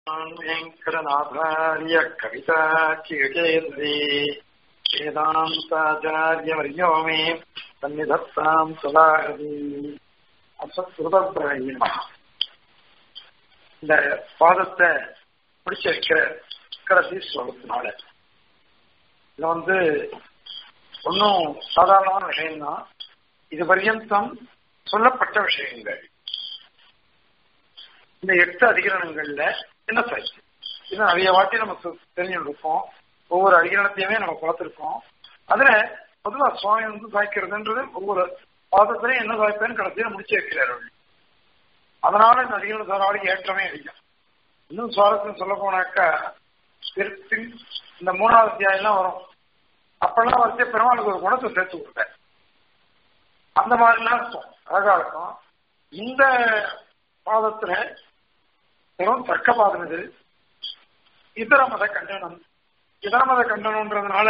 वेङ्कटनाथार्य कविताचिकेन्द्री वेदान्ताचार्यवर्यो मे सन्निधत्ताम् सदाहरी அசத்ருதபிரம இந்த பாதத்தை பிடிச்ச வைக்கிற கடைசி ஸ்லோகத்தினால இது வந்து ஒன்றும் சாதாரணமான விஷயம்தான் இது பர்யந்தம் சொல்லப்பட்ட விஷயங்கள் இந்த எட்டு அதிகரணங்கள்ல என்ன சாய்ச்சி இது நிறைய வாட்டி நமக்கு தெரிஞ்சுருக்கோம் ஒவ்வொரு அதிகரணத்தையுமே நம்ம பார்த்திருக்கோம் அதுல பொதுவா சுவாமி வந்து சாய்க்கிறதுன்றது ஒவ்வொரு பாதத்திலையும் என்ன சாய்ப்பேன்னு கடைசியில முடிச்சு வைக்கிறார் அதனால இந்த அதிகரண சாராளுக்கு ஏற்றமே அதிகம் இன்னும் சுவாரஸ்யம் சொல்ல போனாக்கா இந்த மூணாவது அத்தியாயம்லாம் வரும் அப்பெல்லாம் வச்சு பெருமாளுக்கு ஒரு குணத்தை சேர்த்து கொடுத்தேன் அந்த மாதிரிலாம் இருக்கும் அழகா இருக்கும் இந்த பாதத்துல வெறும் தர்க்க பாதம் இது இதர மத கண்டனம் இதர மத கண்டனம்ன்றதுனால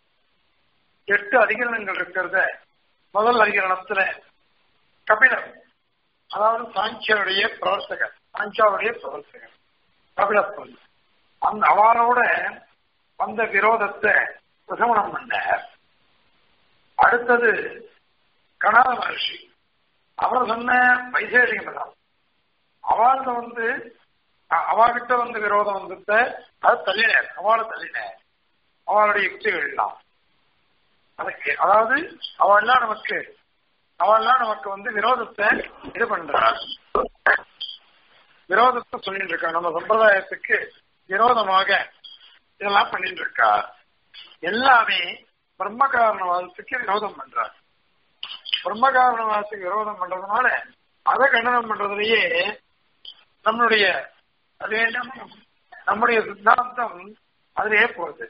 எட்டு அதிகரணங்கள் இருக்கிறத முதல் அதிகரணத்துல கபிலர் அதாவது சாங்கியருடைய பிரவர்த்தகர் சாங்கியாவுடைய பிரவர்த்தகர் கபிலஸ்வன் அந்த அவரோட வந்த விரோதத்தை பிரசமனம் பண்ணார் அடுத்தது கணாத மகர்ஷி அவர் சொன்ன வைசேஷிக மதம் அவள்கிட்ட வந்து அவகிட்ட வந்து விரோதம் வந்துட்ட அது தள்ளினார் அவளை தள்ளினார் அவளுடைய யுக்திகள்லாம் அதுக்கு அதாவது அவள்லாம் நமக்கு அவள்லாம் நமக்கு வந்து விரோதத்தை இது பண்றாள் விரோதத்தை சொல்லிட்டு இருக்கா நம்ம சம்பிரதாயத்துக்கு விரோதமாக இதெல்லாம் பண்ணிட்டு இருக்கா எல்லாமே பிரம்ம காரணவாதத்துக்கு விரோதம் பண்றார் பிரம்ம காரணவாதத்துக்கு விரோதம் பண்றதுனால அதை கண்டனம் பண்றதுலயே நம்மளுடைய அது நம்முடைய சித்தாந்தம் அதுலயே போகுது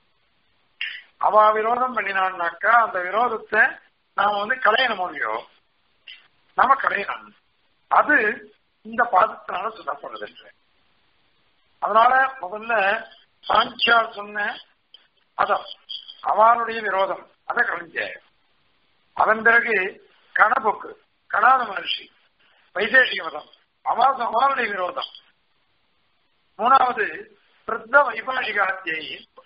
அவ விரோதம் பண்ணினான்னாக்கா அந்த விரோதத்தை நாம வந்து கலையணும் இல்லையோ நாம கலையணும் அது இந்த பாதத்தினால சொல்லப்படுது அதனால முதல்ல சாங்கியார் சொன்ன அதான் அவனுடைய விரோதம் அதை கலைஞ்ச அதன் பிறகு கணபொக்கு கணாத மகர்ஷி வைசேஷிக மதம் அவாசம் அவருடைய விரோதம் மூணாவது பிரத்த வைபாஷிகாத்தியை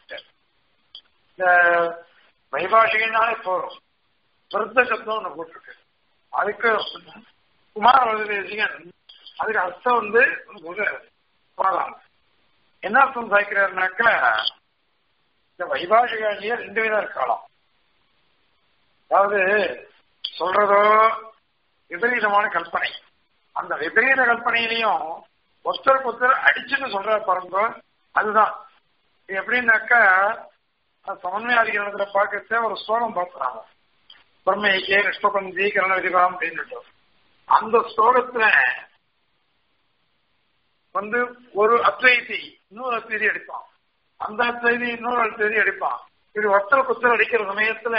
இந்த வைபாஷிகனாலே போறோம் பிரத்த சப்தம் ஒண்ணு போட்டிருக்கு அதுக்கு குமார தேசிகன் அதுக்கு அர்த்தம் வந்து போகலாம் என்ன அர்த்தம் சாய்க்கிறாருனாக்கா இந்த வைபாஷிகாலேயே ரெண்டு விதம் இருக்கலாம் அதாவது சொல்றதோ விபரீதமான கல்பனை அந்த விபரீத கல்பனையிலையும் ஒருத்தருக்கு ஒருத்தர் அடிச்சுன்னு சொல்ற பாருங்க அதுதான் எப்படின்னாக்கா சமன்வயாதிகாரத்துல பார்க்கறத ஒரு ஸ்லோகம் பார்த்துறாங்க பிரம்மேக்கே கிருஷ்ணபந்தி கரண விதிகாம் அப்படின்னு அந்த ஸ்லோகத்துல வந்து ஒரு அத்வைதி இன்னொரு அத்வைதி அடிப்பான் அந்த அத்வைதி இன்னொரு அத்வைதி அடிப்பான் இது ஒருத்தருக்கு ஒருத்தர் அடிக்கிற சமயத்துல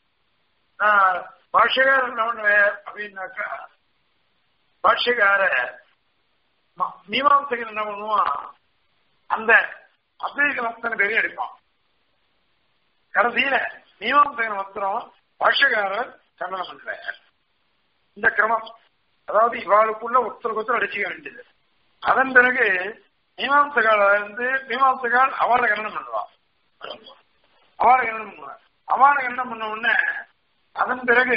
பாஷகார என்ன பண்ணுவேன் அப்படின்னாக்கா பாஷ்யக்கார மீமாம்சகன் என்ன பண்ணுவான் அந்த அத்வைக மத்தனை பெரிய அடிப்பான் கடைசியில மீமாம்சகன் மாத்திரம் பாஷ்யக்காரர் கண்டனம் பண்றார் இந்த கிரமம் அதாவது இவாளுக்குள்ள ஒருத்தருக்கு ஒருத்தர் அடிச்சுக்க வேண்டியது அதன் பிறகு மீமாம்சகால இருந்து மீமாம்சகால் அவளை கண்டனம் பண்ணுவான் அவளை கண்டனம் பண்ணுவான் அவளை கண்டனம் பண்ண உடனே அதன் பிறகு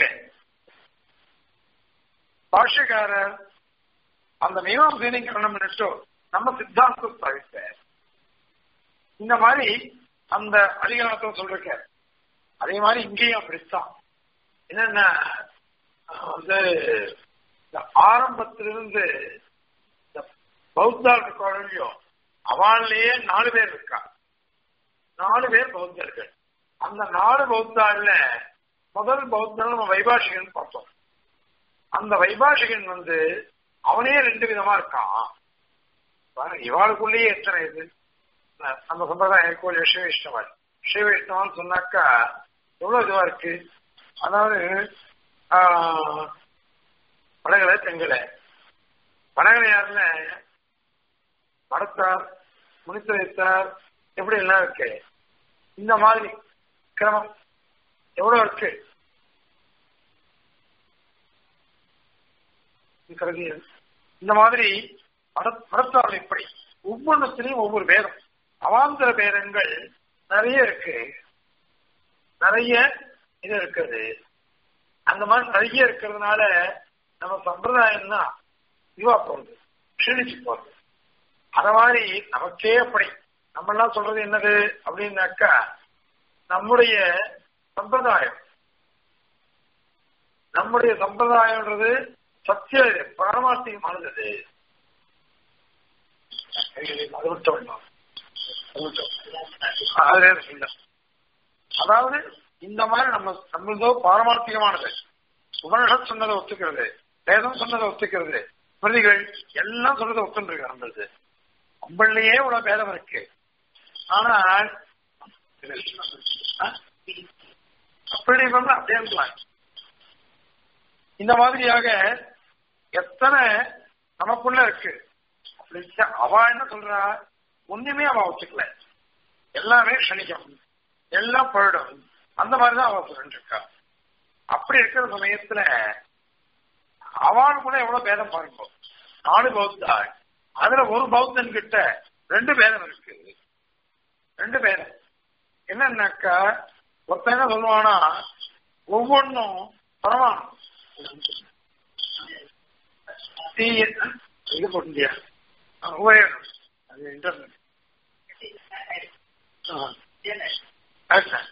பாஷ்யக்காரர் அந்த மீமாசைனை கரணம் பண்ணிட்டு நம்ம சித்தாந்தம் தவிர்த்த இந்த மாதிரி அந்த அதிகாரத்தை சொல்றக்க அதே மாதிரி இங்கேயும் அப்படித்தான் என்னன்னா வந்து ஆரம்பத்திலிருந்து இந்த பௌத்தாள் இருக்கோ அவள்லயே நாலு பேர் இருக்கா நாலு பேர் பௌத்தர்கள் அந்த நாலு பௌத்தாள்ல முதல் பௌத்தன் நம்ம வைபாஷிகன் பார்த்தோம் அந்த வைபாஷிகன் வந்து அவனே ரெண்டு விதமா இருக்கான் இவாளுக்குள்ளேயே எத்தனை இது நம்ம சம்பிரதாயம் கோயில் சிவ வைஷ்ணவன் சிவ வைஷ்ணவன் சொன்னாக்கா எவ்வளவு இதுவா இருக்கு அதாவது வடகலை தெங்கலை வடகலையார்ல வடத்தார் முனித்துறைத்தார் எப்படி எல்லாம் இருக்கு இந்த மாதிரி கிரமம் எவ்வளவு இருக்கு இந்த மாதிரி மடத்தாள் எப்படி ஒவ்வொன்றுத்திலையும் ஒவ்வொரு பேரம் அவாந்தர பேரங்கள் நிறைய இருக்கு நிறைய இது இருக்குது அந்த மாதிரி நிறைய இருக்கிறதுனால நம்ம சம்பிரதாயம் தான் இதுவா போகுது க்ஷீணிச்சு போகுது அத மாதிரி நமக்கே அப்படி நம்ம எல்லாம் சொல்றது என்னது அப்படின்னாக்கா நம்முடைய சம்பிரதாயம் நம்முடைய சம்பிரதாயம்ன்றது சத்திய பாரமார்த்திகமானது அது விட்டோம் இன்னும். அது விட்டோம். அதுல இல்ல. அதாவது இந்த மாதிரி நம்ம நம்மளதோ பாரமார்த்திகமானது உபனிஷத் சொன்னதை ஒத்துக்கிறது வேதம் சொன்னதை ஒத்துக்கிறது ஸ்மிருதிகள் எல்லாம் சொன்னதை ஒத்துருக்கு நம்மளது நம்மளையே இவ்வளவு பேதம் இருக்கு ஆனால் ஆ? அப்படி பண்ணா அப்படியே இருக்கலாம் இந்த மாதிரியாக எத்தனை நமக்குள்ள இருக்கு அப்படின்னு அவ என்ன சொல்றா ஒண்ணுமே அவ வச்சுக்கல எல்லாமே க்ஷணிக்கும் எல்லாம் போயிடும் அந்த மாதிரிதான் அவ சொல்லிட்டு இருக்கா அப்படி இருக்கிற சமயத்துல அவள் கூட எவ்வளவு பேதம் பாருங்க நாலு பௌத்தா அதுல ஒரு பௌத்தன் கிட்ட ரெண்டு பேதம் இருக்கு ரெண்டு பேதம் என்னன்னாக்கா ஒருத்தன் என்ன சொல்லுவானா ஒவ்வொன்றும் பரமாணம் தீ இது போட்டியா ஒரே அது இன்டர்நெட் ஆ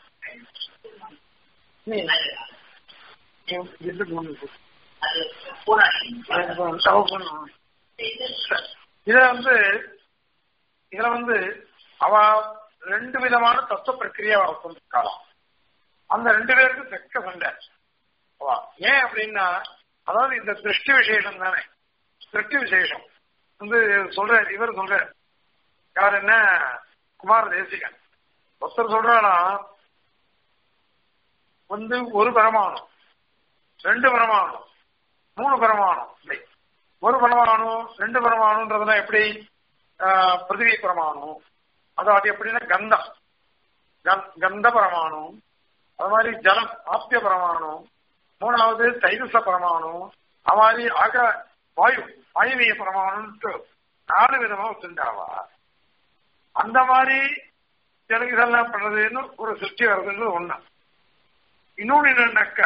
இத வந்து இதுல வந்து அவ ரெண்டு விதமான தத்துவ பிரக்கிரியா அவ கொண்டிருக்கலாம் அந்த ரெண்டு பேருக்கு தெக்க சண்டை அவ. ஏன் அப்படின்னா அதாவது இந்த திருஷ்டி விசேஷம் தானே திருஷ்டி விசேஷம் வந்து சொல்ற இவர் சொல்ற யார் என்ன குமார தேசிகன் ஒருத்தர் சொல்றானா வந்து ஒரு பரமாணம் ரெண்டு பரமாணம் மூணு பரமாணம் இப்படி ஒரு பரமாணு ரெண்டு பரமாணுன்றதுனா எப்படி ஆஹ், பிருத்திவி பரமாணு அதாவது எப்படின்னா கந்தம் கந்- கந்த பரமாணு அது மாதிரி ஜலம் ஆப்பிய பரமாணு மூணாவது தைரச பரமாணு அது மாதிரி ஆக வாயு வாயுவிய பரமாணுன்ட்டு நாலு விதமா வச்சுட்டாவா அந்த மாதிரி எனக்கு இதெல்லாம் பண்றதுன்னு ஒரு சிருஷ்டி வர்றதுன்றது ஒண்ணு இன்னொன்னு என்னன்னாக்கா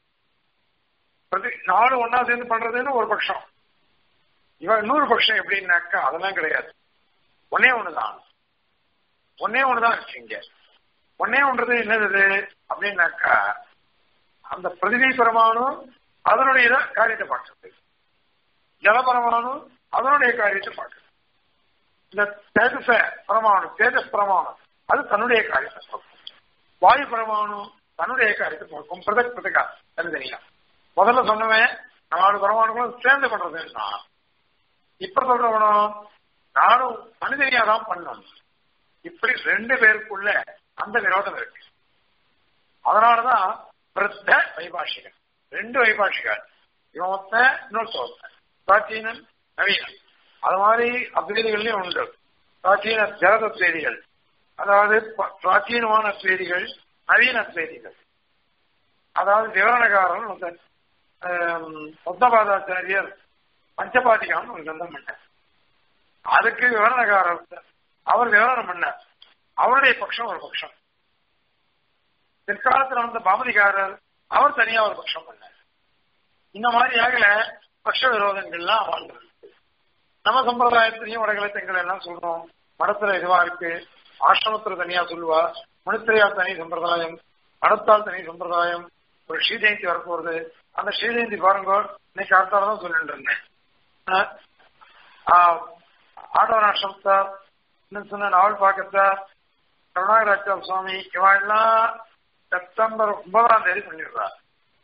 பிரதி- நாலு ஒன்னா சேர்ந்து பண்றதுன்னு ஒரு பட்சம் இவன் இன்னொரு பட்சம் எப்படின்னாக்கா அதெல்லாம் கிடையாது ஒன்னே ஒண்ணுதான் ஒன்னே ஒண்ணுதான் இருக்கு இங்க ஒன்னே ஒன்றது என்னது அப்படின்னாக்கா அந்த பிரதிவி பரமானு அதனுடைய இத காரியத்தை பார்க்கறது ஜலபரமானு அதனுடைய காரியத்தை பார்க்கறது இந்த தேஜச பரமாணு தேஜஸ் பரமாணு அது தன்னுடைய காரியத்தை பார்க்கும் வாயு பரமாணு தன்னுடைய காரியத்தை பார்க்கும் பிரதக் பிரதகா தனித்தனியா முதல்ல சொன்னவன் நாலு பரமாணுகளும் சேர்ந்து பண்றதுன்னா இப்ப சொல்றவனும் நானும் தனித்தனியா தான் பண்ணணும் இப்படி ரெண்டு பேருக்குள்ள அந்த விரோதம் இருக்கு அதனாலதான் பிரத்த வைபாஷிகன் ரெண்டு வைபாஷிகர் இவன் ஒருத்தன் இன்னொருத்த ஒருத்தன் பிராச்சீனன் நவீனன் அது மாதிரி அத்வேதிகள்லயும் உண்டு பிராச்சீன ஜலத அத்வேதிகள் அதாவது ப- பிராச்சீனமான அத்வேதிகள் நவீன அத்வேதிகள் அதாவது விவரணகாரன் ஒருத்தன் ஆம், பத்மபாதாச்சாரியர் பஞ்சபாதிகான்னு ஒரு கிரந்தம் பண்ணார் அதுக்கு விவரணகாரர் ஒருத்தர். அவர் விவரணம் பண்ணார் அவருடைய பட்சம் ஒரு பட்சம் பிற்காலத்தில் வந்த பாமதிகாரர் அவர் தனியா ஒரு பட்சம் பண்ணார் இந்த மாதிரியாக பட்ச விரோதங்கள்லாம் வாழ்ந்து நம்ம சம்பிரதாயத்திலையும் வடகளை தெங்கள் எல்லாம் சொல்றோம் மடத்துல இதுவா இருக்கு ஆசிரமத்துல தனியா சொல்லுவா மனுத்திரையால் தனி சம்பிரதாயம் மடத்தால் தனி சம்பிரதாயம் ஒரு ஸ்ரீஜெயந்தி வரப்போறது அந்த ஸ்ரீஜெயந்தி பாருங்க இன்னைக்கு அடுத்தால தான் சொல்லிட்டு இருந்தேன் ஆஹ், ஆஹ், ஆடவன் ஆசிரமத்தார் இன்னும் சொன்ன நாவல் பாக்கத்தார் கருணாகராச்சார சுவாமி இவன் எல்லாம் செப்டம்பர் ஒன்பதாம் தேதி பண்ணிடுறார்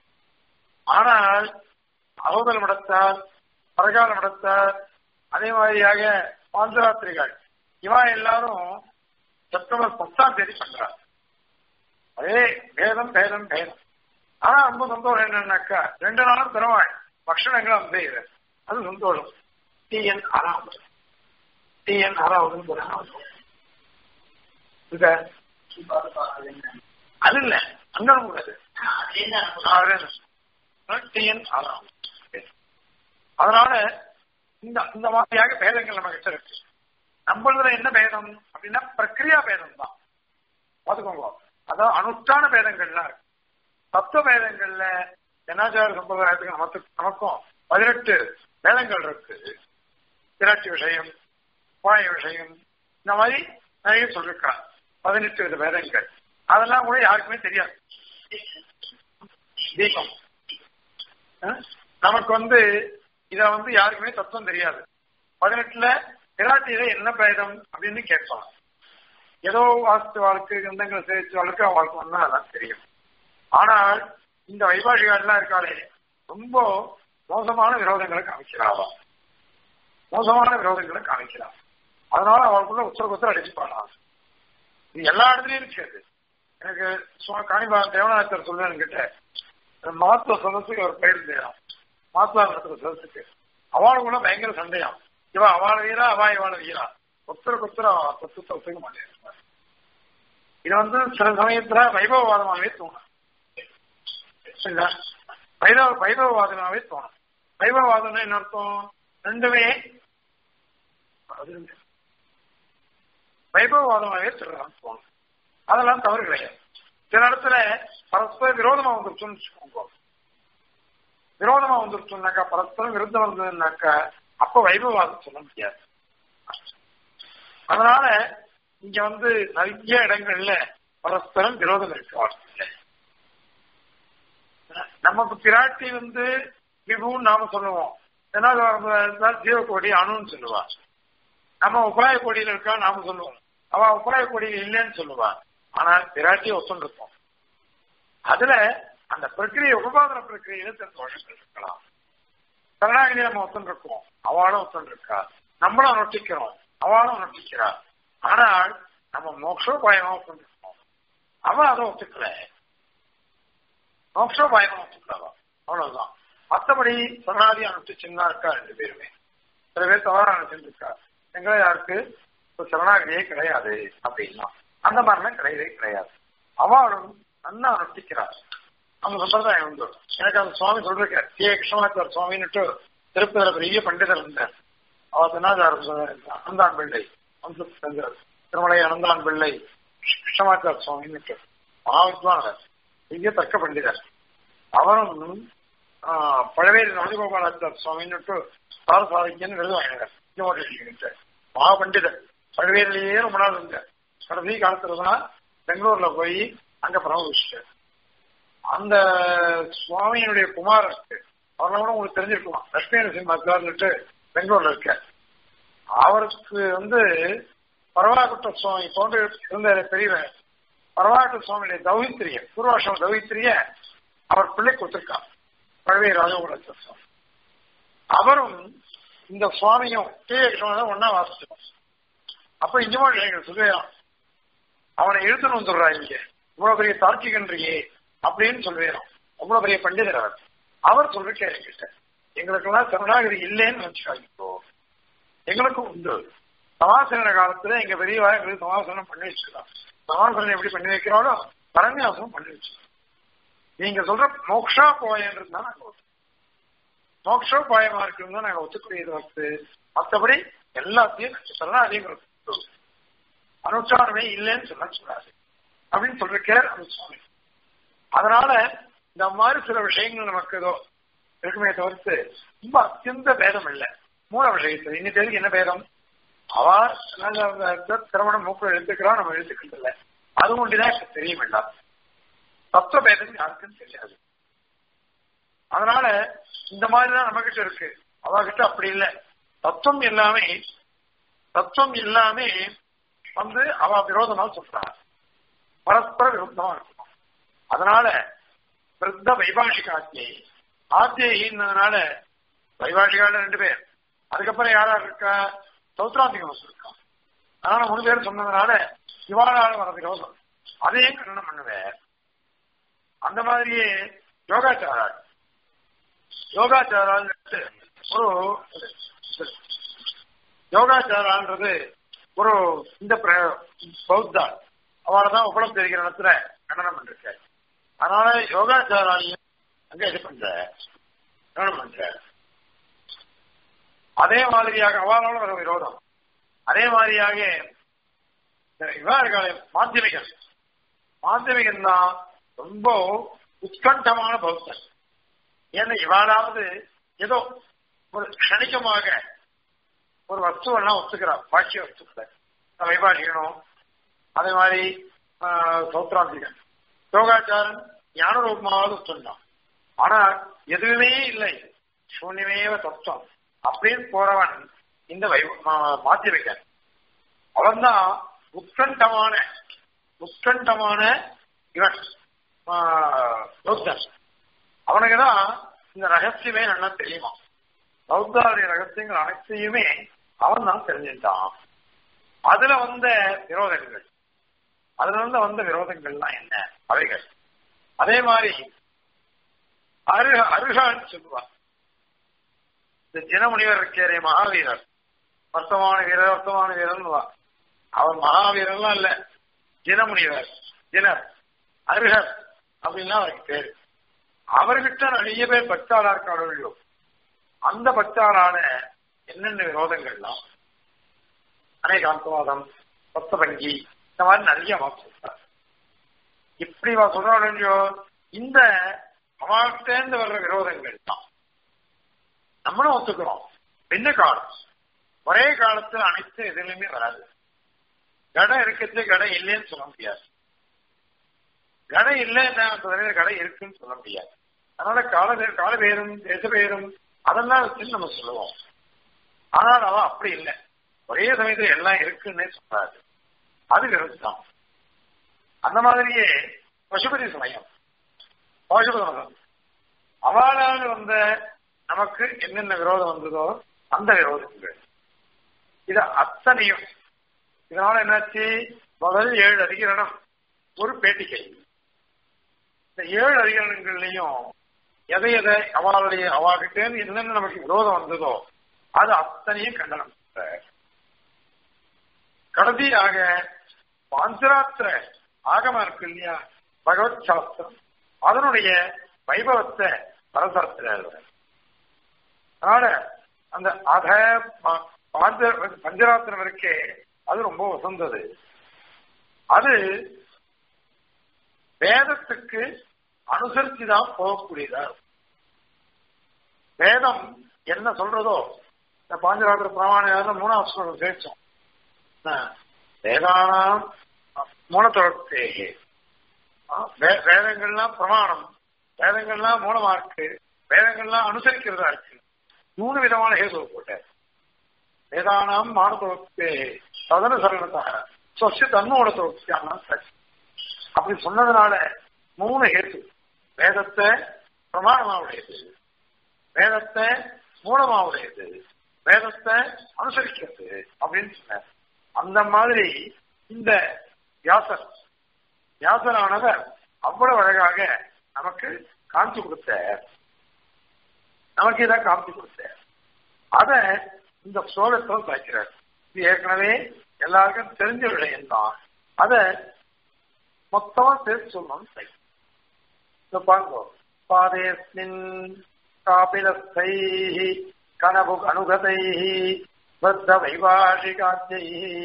ஆனால் அகோதல் மடத்தார் பரகால மடத்தார் அதே மாதிரியாக பாஞ்சராத்திரிகள் இவன் எல்லாரும் செப்டம்பர் பத்தாம் தேதி பண்றார் அதே பேதம் பேதம் பேதம் ஆனா ரொம்ப சந்தோஷம் என்னன்னாக்கா ரெண்டு நாளும் தருவாய் பக்ஷணங்கள் அந்த இது அது சந்தோஷம் டிஎன் ஆறாவது டிஎன் ஆறாவது அது இல்ல அங்க கூடாது டிஎன் ஆறாவது அதனால இந்த இந்த மாதிரியாக பேதங்கள் நம்ம கிட்ட இருக்கு நம்மளதுல என்ன பேதம் அப்படின்னா பிரக்ரியா பேதம் தான் பாத்துக்கோங்க அதாவது அனுஷ்டான பேதங்கள்லாம் இருக்கு தத்துவ பேதங்கள்ல ஜனாச்சார சம்பிரதாயத்துக்கு நமக்கு நமக்கும் பதினெட்டு வேதங்கள் இருக்கு திராட்சி விஷயம் பாய விஷயம் இந்த மாதிரி நிறைய சொல்லிருக்கா பதினெட்டு வித வேதங்கள் அதெல்லாம் கூட யாருக்குமே தெரியாது தீபம் அஹ்? நமக்கு வந்து இத வந்து யாருக்குமே தத்துவம் தெரியாது பதினெட்டுல திராட்சியில என்ன பேதம் அப்படின்னு கேட்பாங்க ஏதோ வாஸ்து வாழ்க்கை கிரந்தங்கள் சேர்த்து வாழ்க்கை அவளுக்கு வந்தா அதான் தெரியும் ஆனால் இந்த வைபாஷிகாரெல்லாம் இருக்காளே ரொம்ப மோசமான விரோதங்களை காமிக்கிறாவா மோசமான விரோதங்களை காமிக்கிறான் அதனால அவளுக்குள்ள உத்தர உத்தர அடிச்சுப்பாளா இது எல்லா இடத்துலயும் இருக்காது எனக்கு சும்மா காணிபா தேவநாயத்தர் சொல்லுவேன் கிட்ட மகத்துவ சதத்துக்கு அவர் பெயர் செய்யலாம் மாத்வா நடத்துற சதத்துக்கு அவளுக்குள்ள பயங்கர சண்டையாம் இவ அவள வீரா அவா இவாள வீரா ஒத்தருக்கு ஒத்தர தத்துவத்தை ஒத்துக்க மாட்டேன் இது வந்து சில சமயத்துல வைபவவாதமாகவே தோணும் இல்ல வைபவ வைபவவாதமாகவே தோணும் வைபவவாதம்னா என்ன அர்த்தம் ரெண்டுமே அது வைபவவாதமாகவே சொல்லலாம் தோணும் அதெல்லாம் தவறு கிடையாது சில இடத்துல பரஸ்பர விரோதமா வந்துருச்சுன்னு வச்சுக்கோங்க விரோதமா வந்துருச்சுனாக்கா பரஸ்பரம் விருத்தம் வந்ததுனாக்கா அப்ப வைபவவாதம் சொல்ல முடியாது அதனால இங்க வந்து நிறைய இடங்கள்ல பரஸ்பரம் விரோதம் இருக்கு வாழ்க்கையில நமக்கு பிராட்டி வந்து விபுன்னு நாம சொல்லுவோம் ஏன்னா ஜீவகோடி அணுன்னு சொல்லுவா நம்ம உபாய கோடியில இருக்கா நாம சொல்லுவோம் அவ உபாய கோடியில் இல்லைன்னு சொல்லுவா ஆனா பிராட்டியை ஒத்துருப்போம் அதுல அந்த பிரக்கிரியை உபபாதன பிரக்கிரியில சில தோஷங்கள் இருக்கலாம் கருணாகிரி நம்ம ஒத்துருக்கோம் அவளும் ஒத்துருக்கா நம்மளும் நொட்டிக்கிறோம் அவளும் நொட்டிக்கிறா ஆனால் நம்ம மோக்ஷோபாயமா ஒத்துருக்கோம் அவ அதை ஒத்துக்கல மோக்ஷோபாயமா ஒத்துக்கலவா அவ்வளவுதான் மற்றபடி சரணாதி அனுஷ்டிச்சுன்னா இருக்கா ரெண்டு பேருமே சில பேர் தவறா அனுப்பிச்சிருக்கா எங்களை யாருக்கு சரணாகிரியே கிடையாது அப்படின்னா அந்த மாதிரிலாம் கிடையவே கிடையாது அவளும் நன்னா அனுஷ்டிக்கிறார் அவங்க சம்பிரதாயம் உண்டு எனக்கு அந்த சுவாமி சொல்றாரு கே கிருஷ்ணமாச்சார் சுவாமின்னுட்டு திருப்பதில பெரிய பண்டிதர் இருந்தார் அவர் தினாச்சார அனந்தான் பிள்ளை திருமலை அனந்தான் பிள்ளை கிருஷ்ணமாச்சார் சுவாமின்னுட்டு மகாவித்வானர் பெரிய தர்க்க பண்டிதர் அவரும் பழவேறு ராஜகோபாலாச்சார் சுவாமின்னுட்டு சாரசாதிக்கன்னு விருது வாங்கினார் மகா பண்டிதர் பழவேரிலேயே ரொம்ப நாள் இருந்தார் கடைசி காலத்துல தான் பெங்களூர்ல போய் அங்க பிரமவிச்சிட்டார் அந்த சுவாமியினுடைய குமாரர் அவரெல்லாம் கூட உங்களுக்கு தெரிஞ்சிருக்கலாம் லட்சுமி நரசிம்மாச்சார்னுட்டு பெங்களூர்ல இருக்க அவருக்கு வந்து பரவாகுட்ட சுவாமி போன்ற இருந்த பெரியவன் பரவாகுட்ட சுவாமியுடைய தௌகித்திரிய பூர்வாசம் தௌகித்திரிய அவர் பிள்ளை கொடுத்திருக்கார் பழவே ராஜகோபாலாச்சார் சுவாமி அவரும் இந்த சுவாமியும் தான் ஒன்னா வாசிச்சோம் அப்ப இஞ்சமா விஷயங்கள் சொல்லுவேன் அவனை இழுத்துன்னு வந்துடுறா இங்க இவ்வளவு பெரிய தார்க்கிகன்றியே அப்படின்னு சொல்லுவேன் அவ்வளவு பெரிய பண்டிதர் அவர் அவர் சொல்லிருக்காரு என்கிட்ட எங்களுக்கெல்லாம் கருணாகிரி இல்லைன்னு வச்சுக்காங்க எங்களுக்கும் உண்டு சமாசன காலத்துல எங்க பெரியவா எங்களுக்கு சமாசனம் பண்ணி வச்சுக்கலாம் சமாசனம் எப்படி பண்ணி வைக்கிறாலோ பரநியாசனம் பண்ணி வச்சுக்கலாம் நீங்க சொல்ற மோக்ஷா போயன்றது தான் நாங்க மோக்ஷோபாயமா இருக்குன்னு தான் நாங்க ஒத்துக்கூடியது வந்து மற்றபடி எல்லாத்தையும் சரணாதியும் அனுஷ்டானமே இல்லைன்னு சொல்ல சொல்லாது அப்படின்னு சொல்லிருக்கார் அந்த சுவாமி அதனால இந்த மாதிரி சில விஷயங்கள் நமக்கு ஏதோ இருக்குமே தவிர்த்து ரொம்ப அத்தியந்த பேதம் இல்லை மூல விஷயத்தில் இன்னைக்கு என்ன பேதம் அவ திருமணம் மூக்கு எழுத்துக்கிறோம் நம்ம எழுத்துக்கிறது இல்லை அது ஒன்றுதான் எனக்கு தெரியும் வேண்டாம் தத்துவ பேதம் யாருக்கும் தெரியாது அதனால இந்த மாதிரிதான் நம்ம கிட்ட இருக்கு அவகிட்ட அப்படி இல்லை தத்துவம் எல்லாமே தத்துவம் எல்லாமே வந்து அவ விரோதமா சொல்றாங்க பரஸ்பர விருத்தமா இருக்கணும் அதனால பிரத்த வைபாஷிக ஆத்தியை ஆத்தியின்னதுனால வைபாஷிகால ரெண்டு பேர் அதுக்கப்புறம் யாரா இருக்கா சௌத்ராந்திகம் இருக்கா அதனால மூணு பேர் சொன்னதுனால இவாளால வர விரோதம் அதையும் கண்டனம் பண்ணுவேன் அந்த மாதிரியே யோகாச்சாரால் யோகாச்சாரால் ஒரு யோகாச்சாரான்றது ஒரு இந்த பௌத்தா அவளை தான் உபலம் தெரிகிற இடத்துல கண்டனம் பண்ணிருக்க அதனால யோகாச்சாராலையும் அங்க இது பண்ற கண்டனம் பண்ற அதே மாதிரியாக அவளால வர விரோதம் அதே மாதிரியாக இவா இருக்காளே மாத்தியமிகள் மாத்தியமிகன் தான் ரொம்ப உத்கண்டமான பௌத்தன் ஏன்னா இவாளாவது ஏதோ ஒரு க்ஷணிகமாக ஒரு வஸ்துவெல்லாம் ஒத்துக்கிறார் பாக்கிய வஸ்துக்களை வைபாஷிகனும் அதே மாதிரி சௌத்ராந்திகன் யோகாச்சாரன் ஞான ரூபமாவது சொன்னான் ஆனா எதுவுமே இல்லை சூன்யமேவ தத்துவம் அப்படின்னு போறவன் இந்த வை மாத்தியமிகன் அவன் தான் உத்கண்டமான உத்கண்டமான இவன் பௌத்தன் அவனுக்குதான் இந்த ரகசியமே நல்லா தெரியுமா பௌத்தாவுடைய ரகசியங்கள் அனைத்தையுமே அவன் தான் தெரிஞ்சுட்டான் அதுல வந்த விரோதங்கள் அதுல இருந்து வந்த விரோதங்கள்லாம் என்ன அவைகள் அதே மாதிரி அருக அருகான்னு சொல்லுவார் இந்த ஜனமுனிவர் இருக்கிற மகாவீரர் வர்த்தமான வீரர் வர்த்தமான வீரர்னு அவர் மகாவீரர்லாம் இல்ல ஜனமுனிவர் ஜினர் அருகர் அப்படின்னா அவருக்கு பேரு அவர்கிட்ட நிறைய பேர் பக்தாளா இருக்காளோ அந்த பக்தாளான என்னென்ன விரோதங்கள்லாம் அநேகாந்தவாதம் பக்தபங்கி இந்த மாதிரி நிறைய சொல்றார் இப்படி வா சொல்றாளோ இந்த அவர்கிட்டேந்து வர்ற விரோதங்கள் தான் நம்மளும் ஒத்துக்கிறோம் என்ன காலம் ஒரே காலத்துல அனைத்து எதுலையுமே வராது கடை இருக்கிறது கடை இல்லைன்னு சொல்ல முடியாது கடை இல்லைன்னா கடை இருக்குன்னு சொல்ல முடியாது அதனால கால கால பேரும் தேச பேரும் அதெல்லாம் வச்சு நம்ம சொல்லுவோம் ஆனால் அவன் அப்படி இல்லை ஒரே சமயத்துல எல்லாம் இருக்குன்னே சொல்றாரு அது விருத்தம் அந்த மாதிரியே பசுபதி சமயம் பசுபதி மதம் அவளால் வந்த நமக்கு என்னென்ன விரோதம் வந்ததோ அந்த விரோதங்கள் இது அத்தனையும் இதனால என்னாச்சு முதல் ஏழு அதிகரணம் ஒரு பேட்டிக்கை இந்த ஏழு அதிகரணங்கள்லையும் எதை எதை அவளுடைய அவகிட்ட என்னென்ன நமக்கு விரோதம் வந்ததோ அது அத்தனையும் கண்டனம் கடைசியாக பாஞ்சராத்திர ஆகமம் இருக்கு இல்லையா பகவத் சாஸ்திரம் அதனுடைய வைபவத்தை பரசரத்தில் அதனால அந்த அத பஞ்சராத்திரம் இருக்கே அது ரொம்ப வசந்தது அது வேதத்துக்கு அனுசரிச்சுதான் போகக்கூடியதா வேதம் என்ன சொல்றதோ இந்த பாஞ்சராத்திர பிரமாண மூணாவது ஸ்லோகம் சேர்த்தோம் வேதானாம் மூலத்தொடர்பேகே வேதங்கள்லாம் பிரமாணம் வேதங்கள்லாம் மூலமா இருக்கு வேதங்கள்லாம் அனுசரிக்கிறதா இருக்கு மூணு விதமான ஹேது போட்டார் வேதானாம் மானத்தொடர்பே சதன சரணத்தாக சொச்சு தன்னோட தொடர்ச்சியான அப்படி சொன்னதுனால மூணு ஹேத்து வேதத்தை பிரமாணமாவுடையது வேதத்தை மூலமாவுடையது வேதத்தை அனுசரிக்கிறது அப்படின்னு சொன்னார் அந்த மாதிரி இந்த வியாசர் வியாசரானவர் அவ்வளவு அழகாக நமக்கு காமிச்சு கொடுத்த நமக்கு இதான் காமிச்சு கொடுத்த அத இந்த ஸ்லோகத்தில் தாக்கிறார் இது ஏற்கனவே எல்லாருக்கும் தெரிஞ்ச விடயம் தான் அத மொத்தமா சேர்த்து சொல்லணும்னு இந்த பாருங்க பாதேஸ்மின் காபிலஸ்தை கனபு அனுகதை பத்த வைவாஷிகாத்தியை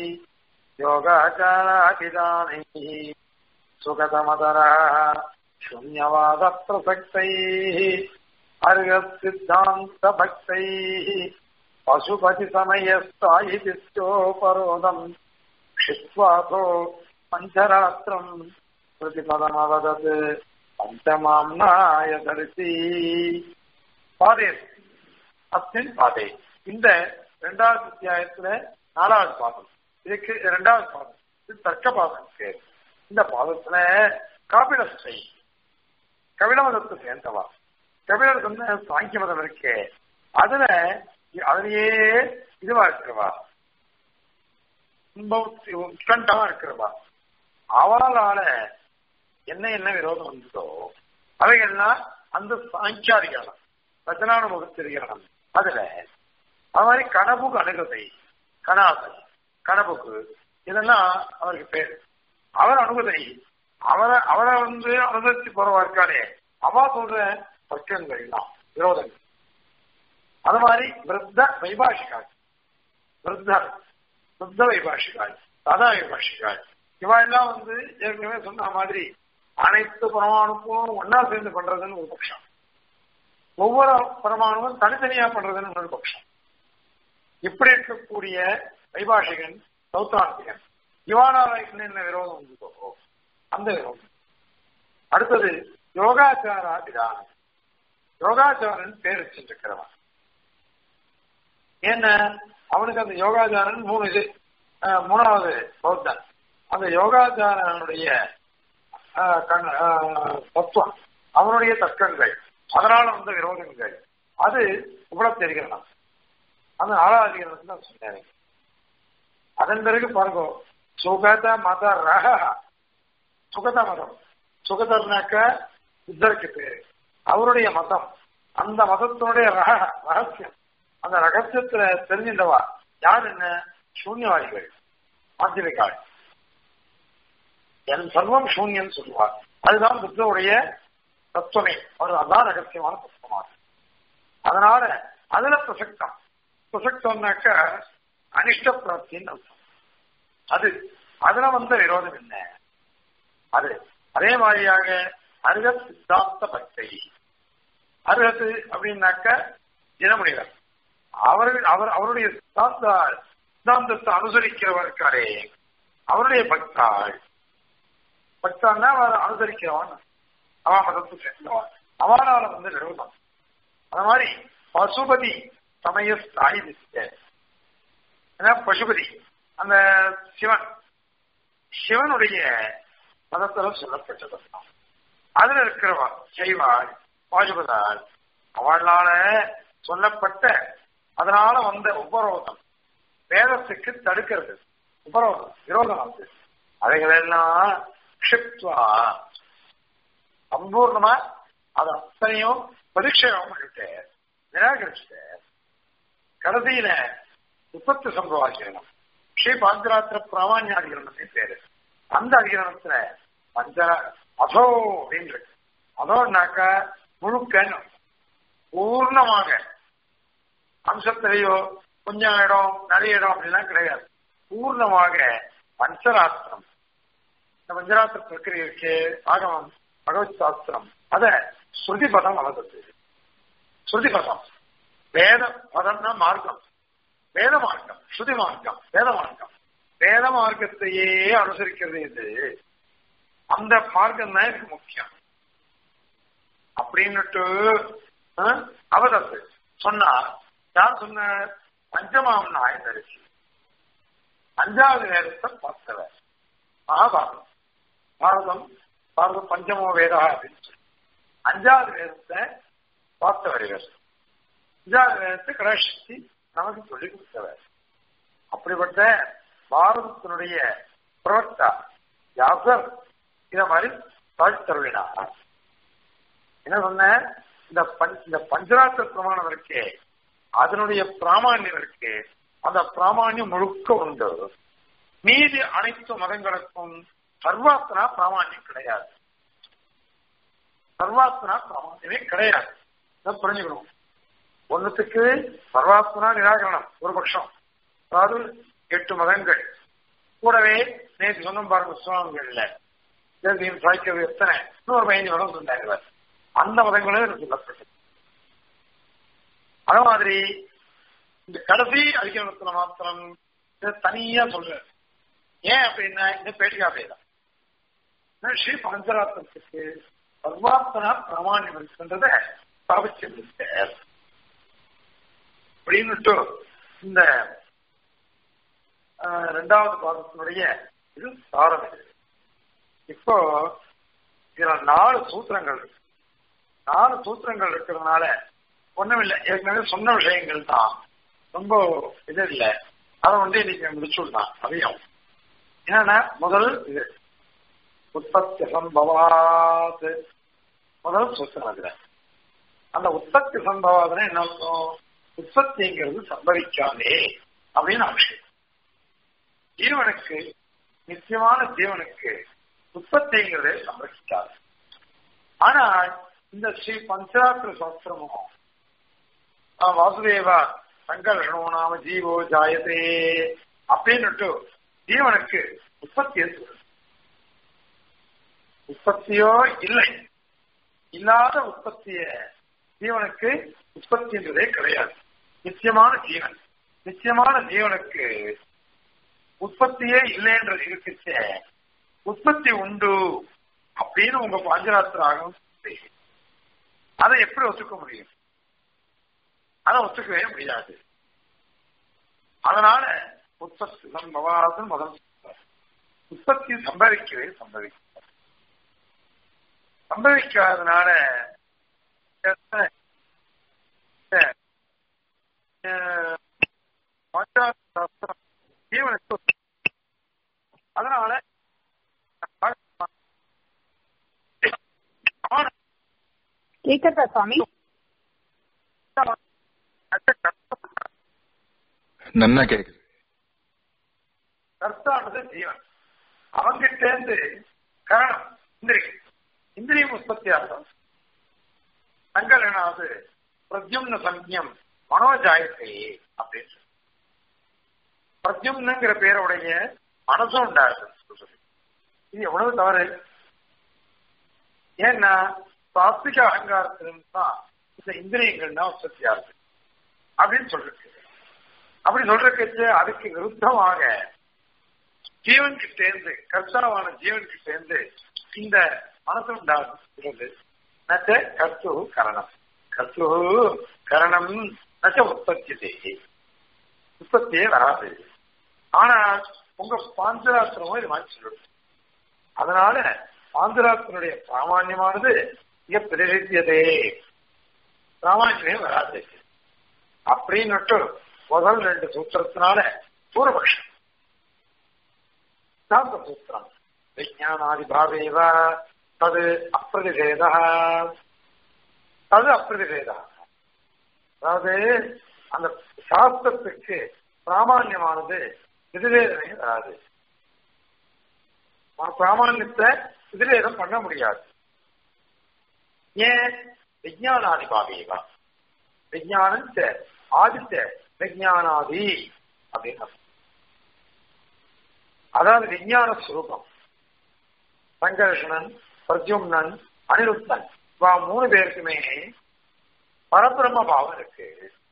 யோகாச்சாராபிதானை சுகதமதரா शून्यवाद प्रसक्तैः अर्घसिद्धान्त भक्तैः पशुपति समयस्थायिपिष्टोपरोधम् क्षित्वाथो पञ्चरात्रम् प्रतिपदमवदत् பஞ்சமாம்னாய தரிசி பாதே அஸ்மின் பாதே இந்த இரண்டாவது அத்தியாயத்துல நாலாவது பாதம் இதுக்கு இரண்டாவது பாதம் இது தர்க்க பாதம் பேர் இந்த பாதத்துல காபிலஸ்தை கபில மதத்தை சேர்ந்தவா கபிலர் வந்து சாங்கிய மதம் இருக்கே அதுல அதுலயே இதுவா இருக்கிறவா உட்கண்டமா இருக்கிறவா அவளால என்ன என்ன விரோதம் வந்ததோ அவைகள்லாம் அந்த சாங்கியாதிகாரம் ரச்சனானுமுகத்திரிகாரம் அதுல அது மாதிரி கனபுக்கு அணுகதை கனாசை கனபுக்கு இதெல்லாம் அவருக்கு பேர் அவர் அணுகதை அவரை அவரை வந்து அனுசரிச்சு போறவா இருக்காளே அவா சொல்ற பக்கங்கள் எல்லாம் விரோதங்கள் அது மாதிரி விருத்த வைபாஷிகா விருத்தர் சுத்த வைபாஷிகாள் சதா வைபாஷிகாள் இவா எல்லாம் வந்து ஏற்கனவே சொன்ன மாதிரி அனைத்து பரமாணுக்கும் ஒன்னா சேர்ந்து பண்றதுன்னு ஒரு பட்சம் ஒவ்வொரு பரமாணுவும் தனித்தனியா பண்றதுன்னு இன்னொரு பட்சம் இப்படி இருக்கக்கூடிய வைபாஷிகன் சௌத்தாந்திகன் இவானால என்ன விரோதம் வந்து அந்த விரோதம் அடுத்தது யோகாச்சாரா விதானம் யோகாச்சாரன் பேர் வச்சிருக்கிறவன் ஏன்னா அவனுக்கு அந்த யோகாச்சாரன் மூணு இது மூணாவது பௌத்தன் அந்த யோகாச்சாரனுடைய தத்துவம் அவனுடைய தர்க்கங்கள் அதனால வந்த விரோதங்கள் அது இவ்வளவு தெரிகிறது அந்த நாலாவது அதிகாரத்தில் நான் சொன்னேன் அதன் பிறகு பாருங்க சுகத மத ரக சுகத மதம் சுகதர்னாக்க புத்தருக்கு பேரு அவருடைய மதம் அந்த மதத்தினுடைய ரக ரகசியம் அந்த ரகசியத்துல தெரிஞ்சின்றவா யார் என்ன சூன்யவாதிகள் மாத்திரிகாள் என் சர்வம் சூன்யம் சொல்லுவார் அதுதான் புத்தருடைய தத்துவமே அவர் அதான் ரகசியமான தத்துவமாக அதனால அதுல பிரசக்தம் பிரசக்தம்னாக்க அனிஷ்ட பிராப்தின்னு அர்த்தம் அது அதுல வந்த விரோதம் என்ன அது அதே மாதிரியாக அருகத் சித்தாந்த பக்தை அருகத்து அப்படின்னாக்க தினமுனிவர் அவர்கள் அவர் அவருடைய சித்தாந்த சித்தாந்தத்தை அனுசரிக்கிறவர்காரே அவருடைய பக்தாள் பக்தான்னா அவர் அனுசரிக்கிறவன் அவன் மதத்தை சேர்ந்தவன் அவனால வந்து விரோதம் அந்த மாதிரி பசுபதி சமய ஸ்தாயி பசுபதி அந்த சிவன் சிவனுடைய மதத்துல சொல்லப்பட்டது அதுல இருக்கிறவா செய்வாள் பாசுபதாள் அவளால சொல்லப்பட்ட அதனால வந்த உபரோதம் வேதத்துக்கு தடுக்கிறது உபரோதம் விரோதம் வந்து அவைகளெல்லாம் க்ஷிப்துவா சம்பூர்ணமா அது அத்தனையும் பரீட்சையும் பண்ணிட்டு நிராகரிச்சுட்டு கடைசியில முப்பத்து சம்பவாக்கிரணம் ஸ்ரீ பாஞ்சராத்திர பிராமான்ய அதிகரணத்தை பேரு அந்த அதிகரணத்துல பஞ்சர அதோ அப்படின்னு அதோனாக்க முழுக்கன்னு பூர்ணமாக அம்சத்திலேயோ கொஞ்சம் இடம் நிறைய இடம் அப்படிலாம் கிடையாது பூர்ணமாக பஞ்சராத்திரம் இந்த பஞ்சராத்திர பிரக்கிரிக்கு ஆகமம் பகவத் சாஸ்திரம் அத ஸ்ருதி பதம் வளர்ந்தது ஸ்ருதி பதம் வேத பதம்னா மார்க்கம் வேத மார்க்கம் ஸ்ருதி மார்க்கம் வேத மார்க்கம் வேத மார்க்கத்தையே அனுசரிக்கிறது இது அந்த மார்க்கம் தான் எனக்கு முக்கியம் அப்படின்னுட்டு அவதத்து சொன்னார் யார் சொன்ன பஞ்சமாம் நாயந்தரிசி அஞ்சாவது வேதத்தை பார்த்தவர் மகாபாரதம் பாரதம் பாரதம் பஞ்சமோ வேதா அப்படின்னு சொல்லி அஞ்சாவது வேதத்தை பார்த்தவர் இவர் அஞ்சாவது வேதத்தை கடாசக்தி நமக்கு சொல்லிக் கொடுத்தவர் அப்படிப்பட்ட பாரதத்தினுடைய பிரவக்தா யாசர் இத மாதிரி தாழ்த்தருளினார் என்ன சொன்ன இந்த இந்த பஞ்சராத்திர பிரமாணம் இருக்கே அதனுடைய பிராமான்யம் இருக்கு அந்த பிராமான்யம் முழுக்க உண்டு மீதி அனைத்து மதங்களுக்கும் சர்வாத்னா பிராமான்யம் கிடையாது சர்வாத்னா பிராமான்யமே கிடையாது புரிஞ்சுக்கணும் ஒன்னுத்துக்கு சர்வாத்மனா நிராகரணம் ஒரு பட்சம் அதாவது எட்டு மதங்கள் கூடவே நேற்று சொன்ன பாருங்க புஸ்தகங்கள்ல தேசியம் சாய்க்கிறது எத்தனை இன்னொரு பதினஞ்சு மதம் சொன்னாங்க அந்த மதங்களும் சொல்லப்பட்டது அதே மாதிரி இந்த கடைசி அதிகாரத்துல மாத்திரம் தனியா சொல்ற ஏன் அப்படின்னா இந்த பேட்டிகா பேதம் ஸ்ரீ பஞ்சராத்திரத்துக்கு சர்வாத்மனா பிரமாணியம் இருக்கின்றத ஸ்தாபிச்சிருந்தார் அப்படின்னுட்டு இந்த ரெண்டாவது பாதத்தினுடைய இது சாரம் இது இப்போ இதுல நாலு சூத்திரங்கள் இருக்கு நாலு சூத்திரங்கள் இருக்கிறதுனால ஒண்ணுமில்லை ஏற்கனவே சொன்ன விஷயங்கள் தான் ரொம்ப இது இல்லை அதை வந்து இன்னைக்கு முடிச்சுடலாம் அதையும் என்னன்னா முதல் இது உற்பத்தி சம்பவாத் முதல் சூத்திரம் அதுல அந்த உற்பத்தி சம்பவாதுன்னா என்ன அர்த்தம் உற்பத்திங்கிறது சம்பவிக்காதே அப்படின்னு அவசியம் ஜீவனுக்கு நிச்சயமான ஜீவனுக்கு உற்பத்திங்கிறது சம்பவிக்காது ஆனால் இந்த ஸ்ரீ பஞ்சாத்திர சாஸ்திரமும் வாசுதேவா சங்கர்ஷணோ நாம ஜீவோ ஜாயதே அப்படின்னுட்டு ஜீவனுக்கு உற்பத்தியை சொல்றது உற்பத்தியோ இல்லை இல்லாத உற்பத்திய ஜீவனுக்கு உற்பத்தின்றதே கிடையாது நிச்சயமான ஜீவன் நிச்சயமான ஜீவனுக்கு உற்பத்தியே இல்லைன்றது இருக்குச்ச உற்பத்தி உண்டு அப்படின்னு உங்க பாஞ்சராத்திராகம் அதை எப்படி ஒத்துக்க முடியும் அதை ஒத்துக்கவே முடியாது அதனால உற்பத்தி சம்பவாசம் முதல் உற்பத்தி சம்பவிக்கவே சம்பவிக்க சம்பவிக்காதனால ஜீவனுக்கு அதனால கேக்குறதா சுவாமி நன்னா கேக்குது கர்த்தானது ஜீவன் அவங்கிட்ட இருந்து கரணம் இந்திரியம் இந்திரியம் உற்பத்தி ஆகும் சங்கலனாவது பிரத்யும்ன சம்யம் மனோஜாயத்தை அப்படின்னு பிரத்யும்னுங்கிற பேருடைய மனசும் உண்டாகுது இது எவ்வளவு தவறு ஏன்னா சாத்விக அகங்காரத்திலும் தான் இந்த இந்திரியங்கள் தான் உற்பத்தி ஆகுது அப்படின்னு சொல்லிருக்கு அப்படி சொல்றதுக்கு அதுக்கு விருத்தமாக ஜீவன் கிட்டேந்து கர்த்தாவான ஜீவன் கிட்டேந்து இந்த மனசு உண்டாகுது நச்ச கர்த்து கரணம் கர்த்து கரணம் நச்ச உற்பத்தி உற்பத்தியே வராது ஆனா உங்க பாஞ்சராத்திரமும் இது மாதிரி சொல்லுது அதனால பாஞ்சராத்திரனுடைய பிராமான்யமானது மிக பிரசித்தியதே பிராமான்யமே வராது அப்படின்னுட்டு முதல் ரெண்டு சூத்திரத்தினால பூர்வபக்ஷம் சாந்த சூத்திரம் விஜயானாதிபாவேவ தது அப்பிரதிஷேத அது அப்பிரதிஷேத அதாவது அந்த சாஸ்திரத்துக்கு பிராமான்யமானது விதிவேதனை வராது பிராமான்யத்தை விதிவேதம் பண்ண முடியாது ஏன் விஜயானாதிபாவேவா விஜயானம் ஆதித்த விஜயானாதி அப்படின்னு அதாவது விஞ்ஞான சுரூபம் சங்கர்ஷணன் பிரத்யும்னன் அனிருத்தன் வா மூணு பேருக்குமே பரபிரம்ம பாவம் இருக்கு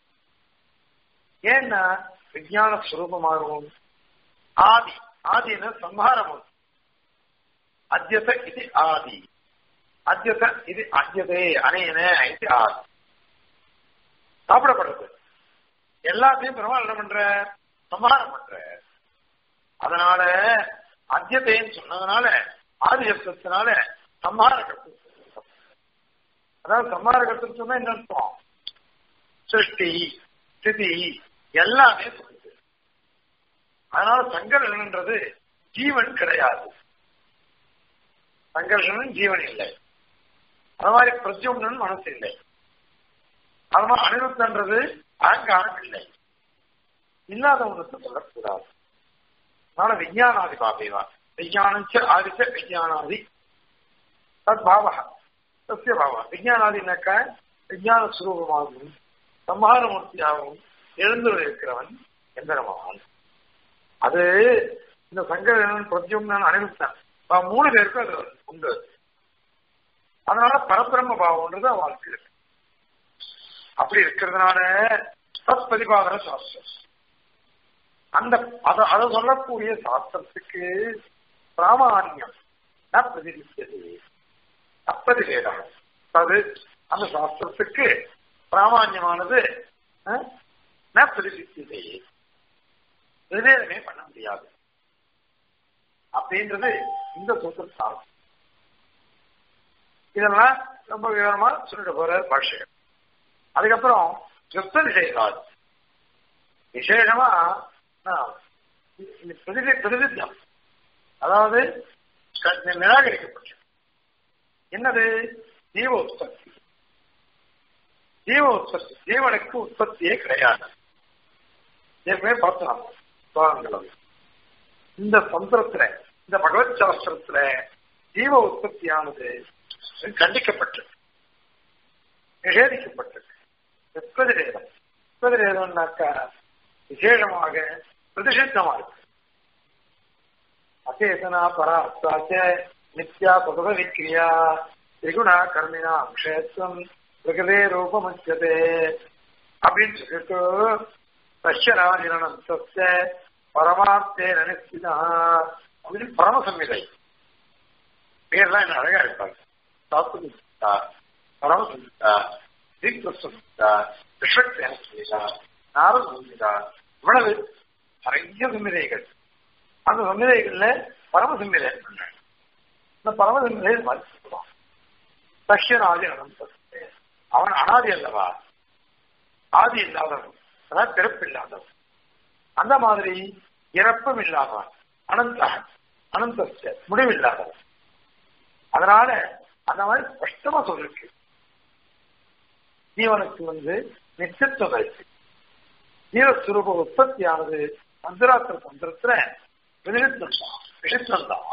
ஏன்னா விஞ்ஞான சுரூபமாகவும் ஆதி ஆதின சம்ஹாரம் அத்தியத இது ஆதி அத்தியத இது அத்தியதே அனேன இது ஆதி சாப்பிடப்படுறது எல்லாத்தையும் பெருமாள் என்ன பண்ற சம்ஹாரம் பண்ற அதனால அத்தியத்தைன்னு சொன்னதுனால ஆதிசத்தினால சம்ஹார கருத்து அதாவது சம்ஹார கருத்து சொன்னா என்ன அர்த்தம் சிருஷ்டி ஸ்திதி எல்லாமே சொல்லுது அதனால சங்கர்ஷன்ன்றது ஜீவன் கிடையாது சங்கர்ஷனும் ஜீவன் இல்லை அது மாதிரி பிரத்யும்னன் மனசு இல்லை அது மாதிரி அனிருத்தன்றது அகங்காரம் இல்லை இல்லாத ஒன்றுக்கு சொல்லக்கூடாது அதனால விஜயானாதி பாபேவா விஜயானம் ஆதிச்ச விஜயானாதி தத் பாவா சத்திய பாவா விஜயானாதினாக்க விஜயான சுரூபமாகவும் சம்ஹாரமூர்த்தியாகவும் எழுந்து இருக்கிறவன் எந்திரமாவான் அது இந்த சங்கரன் பிரத்யும்னன் அனிருத்தன் மூணு பேருக்கும் அது உண்டு அதனால பரபிரம்ம பாவம்ன்றது வாழ்க்கை இருக்கு அப்படி இருக்கிறதுனால தத் பிரதிபாதன சாஸ்திரம் அந்த அதை அதை சொல்லக்கூடிய சாஸ்திரத்துக்கு பிராமான்யம் பிரதிபித்தது அப்பிரதிவேதம் அது அந்த சாஸ்திரத்துக்கு பிராமான்யமானது பிரதிபித்தது விவேதமே பண்ண முடியாது அப்படின்றது இந்த சூத்திரம் இதெல்லாம் ரொம்ப விவரமா சொல்லிட்டு போற பாஷைகள் அதுக்கப்புறம் யுத்த விஷயக்காது விசேஷமா பிரதிபித்தம் அதாவது நிராகரிக்கப்பட்டது என்னது ஜீவ உற்பத்தி ஜீவ உற்பத்தி ஜீவனுக்கு உற்பத்தியே கிடையாது ஏற்கனவே பார்த்தோம் சுவாகங்கள் இந்த சந்திரத்துல இந்த பகவத் சாஸ்திரத்துல ஜீவ உற்பத்தியானது கண்டிக்கப்பட்டது நிஷேதிக்கப்பட்டது வெப்பதிரேதம் வெப்பதிரேதம்னாக்கா விசேஷமாக பிரதிஷித்தமா இருக்கு அச்சேதனா பராஸ்தாச்ச நித்யா பகவ விக்ரியா திரிகுணா கர்மினா அக்ஷயத்துவம் பிரகதே ரூபமுச்சதே அப்படின்னு சொல்லிட்டு பஷ்யராஜனம் சஸ்ய பரமார்த்தே நினைச்சுதா அப்படின்னு பரமசம்மிதை பேர்லாம் என்ன அழகா இருப்பாங்க சாத்துமிதா பரமசம்மிதா தீப்தசம்மிதா விஸ்வக்சேன சம்மிதா நாரத சம்மிதா இவ்வளவு நிறைய சம்மிதைகள் அந்த சம்மிதைகள்ல பரமசம்மிதை பண்ணாங்க இந்த பரமசம்மிதை மதிச்சுக்குவான் சஷ்யராஜி அனந்தஸ்தே அவன் அனாதி அல்லவா ஆதி இல்லாதவன் அதாவது பிறப்பு இல்லாதவன் அந்த மாதிரி இறப்பும் இல்லாதவன் அனந்த அனந்த முடிவில்லாதவன் அதனால அந்த மாதிரி ஸ்பஷ்டமா சொல்லிருக்கு ஜீவனுக்கு வந்து நிச்சயத்துவம் இருக்கு ஜீவஸ்வரூப உற்பத்தியானது மந்திராத்திர தந்திரத்துல வினித்தம் தான் விஷித்தம் தான்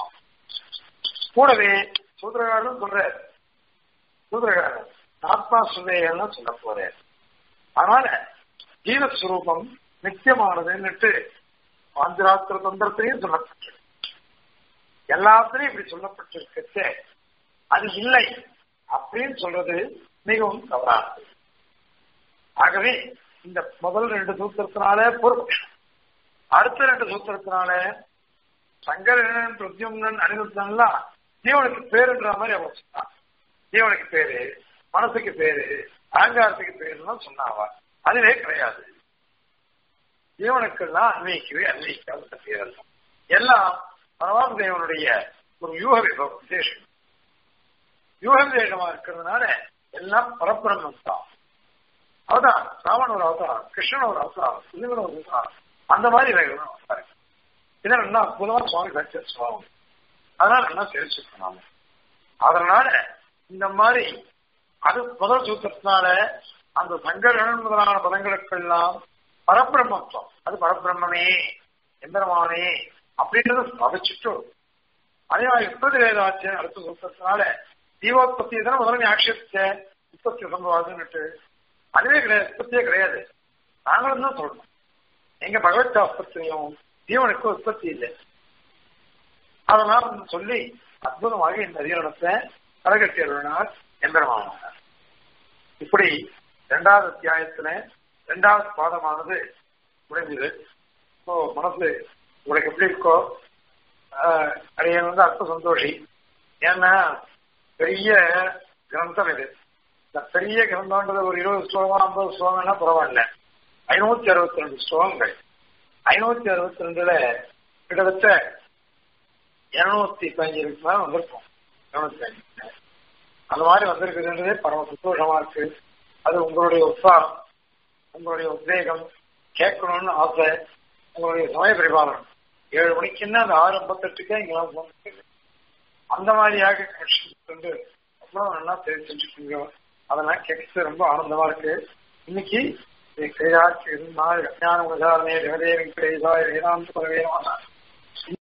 கூடவே சூத்திரகாரனும் சொல்றாரு சூத்திரகாரன் ஆத்மா சுதேகம்னு சொல்ல போறாரு அதனால ஜீவஸ்வரூபம் நித்தியமானதுன்னுட்டு மந்திராத்திர தந்திரத்திலையும் சொல்லப்பட்டிருக்கு எல்லாத்திலையும் இப்படி சொல்லப்பட்டிருக்கச்சே அது இல்லை அப்படின்னு சொல்றது மிகவும் தவறானது ஆகவே இந்த முதல் ரெண்டு சூத்திரத்தினால பூர்வபக்ஷம் அடுத்த ரெண்டு சூத்திரத்தினால சங்கரன் பிரத்யும்னன் அனிருத்தன்லாம் ஜீவனுக்கு பேருன்ற மாதிரி அவன் சொன்னான் ஜீவனுக்கு பேரு மனசுக்கு பேரு அகங்காரத்துக்கு பேருன்னு சொன்னாவா அதுவே கிடையாது ஜீவனுக்கெல்லாம் அன்வைக்கவே அன்வைக்காத பேர் எல்லாம் பரவான் தேவனுடைய ஒரு யூக விசேஷம் யூக விசேஷமா இருக்கிறதுனால எல்லாம் பரப்பிரமம் தான் அவதான் ராவன் ஒரு அவதாரம் கிருஷ்ணன் ஒரு அவதாரம் சிவன் ஒரு அவதாரம் அந்த மாதிரி இவைகளும் அவதாரம் இதெல்லாம் நல்லா அற்புதமா சுவாமி கட்சி சுவாமி அதனால நல்லா தெரிஞ்சுக்கணும் நாம அதனால இந்த மாதிரி அது முதல் சூத்திரத்தினால அந்த சங்கரன் முதலான பதங்களுக்கெல்லாம் பரபிரம்மத்துவம் அது பரபிரம்மே எந்திரமானே அப்படின்றத ஸ்தாபிச்சுட்டு அதே மாதிரி உற்பத்தி வேதாச்சியம் அடுத்த சூத்திரத்தினால ஜீவோத்பத்தி தானே முதல்ல ஆட்சேபிச்ச உற்பத்தி சம்பவாதுன்னுட்டு அதுவே கிடையாது உற்பத்தியே கிடையாது நாங்களும் தான் சொல்லணும் எங்க பகவத் சாஸ்திரத்திலையும் ஜீவனுக்கு உற்பத்தி இல்லை அதெல்லாம் சொல்லி அற்புதமாக இந்த அதிகாரத்தை கரகட்டியருனார் எந்திரமானார் இப்படி இரண்டாவது அத்தியாயத்துல இரண்டாவது பாதமானது முடிஞ்சது இப்போ மனசு உங்களுக்கு எப்படி இருக்கோ அடையன் வந்து அற்ப சந்தோஷி ஏன்னா பெரிய கிரந்தம் இது இந்த பெரிய கிரந்தம்ன்றது ஒரு இருபது ஸ்லோகம் ஐம்பது ஸ்லோகம்னா பரவாயில்ல ஐநூத்தி அறுபத்தி ரெண்டு ஸ்லோகங்கள் ஐநூத்தி அறுபத்தி ரெண்டுல கிட்டத்தட்ட இருநூத்தி பதினஞ்சு மேல வந்திருக்கும் இருநூத்தி பதினஞ்சு அந்த மாதிரி வந்திருக்குதுன்றதே பரம சந்தோஷமா இருக்கு அது உங்களுடைய உற்சாகம் உங்களுடைய உத்வேகம் கேட்கணும்னு ஆசை உங்களுடைய சமய பரிபாலனம் ஏழு மணிக்குன்னா அந்த ஆறு ஐம்பத்தெட்டுக்கே இங்கெல்லாம் போன அந்த மாதிரியாக கொண்டு அவ்வளவு நல்லா தெரிஞ்சு செஞ்சுக்கோங்க அதெல்லாம் கேட்கறது ரொம்ப ஆனந்தமா இருக்கு இன்னைக்கு ஞான உதாரணே ஜெகதேவி வேதாந்த பரவேனமான